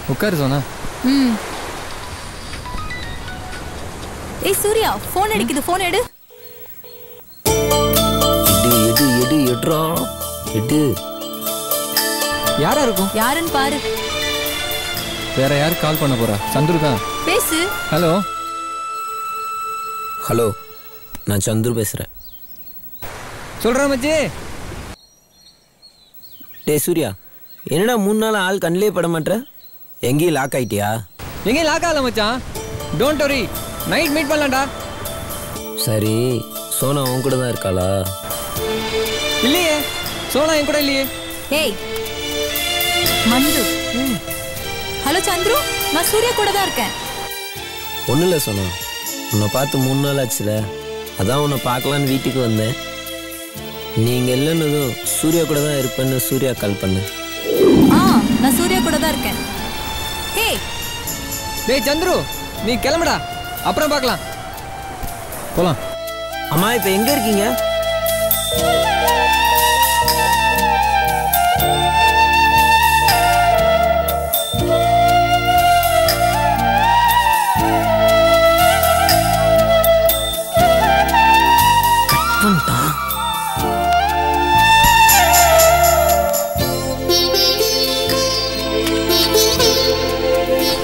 உட்காரு சோனா ம் ஏய் சூர்யா ஃபோன் அடிக்குது ஃபோன் எடு எடு எடு எடு எட்ரா எடு யாரா இருக்கும் யாருன்னு பாரு வேற யார் கால் பண்ண போறா சந்துரு தான் பேசு ஹலோ ஹலோ நான் சந்துரு பேசுகிறேன் சொல்றா மச்சி டேய் சூர்யா என்னடா மூணு நாள் ஆள் கண்ணிலே பட மாட்டேற எங்கேயும் லாக் ஆயிட்டியா எங்கேயும் லாக் ஆகல மச்சான் டோன்ட் வரி நைட் மீட் பண்ணலாம்டா சரி சோனா உன் கூட தான் இருக்காளா இல்லையே சோனா என் கூட இல்லையே ஏய் மந்து ஹலோ சந்துரு நான் சூர்யா கூட தான் இருக்கேன் ஒன்றும் இல்லை சோனா உன்னை பார்த்து மூணு நாள் ஆச்சுல அதான் உன்னை பார்க்கலான்னு வீட்டுக்கு வந்தேன் நீங்கள் இல்லைன்னதும் சூர்யா கூட தான் இருப்பேன்னு சூர்யா கால் பண்ணேன் ஆ நான் சூர்யா கூட தான் இருக்கேன் ஏய் டேய் சந்துரு நீ கிளம்புடா அப்புறம் பார்க்கலாம் போலாம் அம்மா இப்போ எங்கே இருக்கீங்க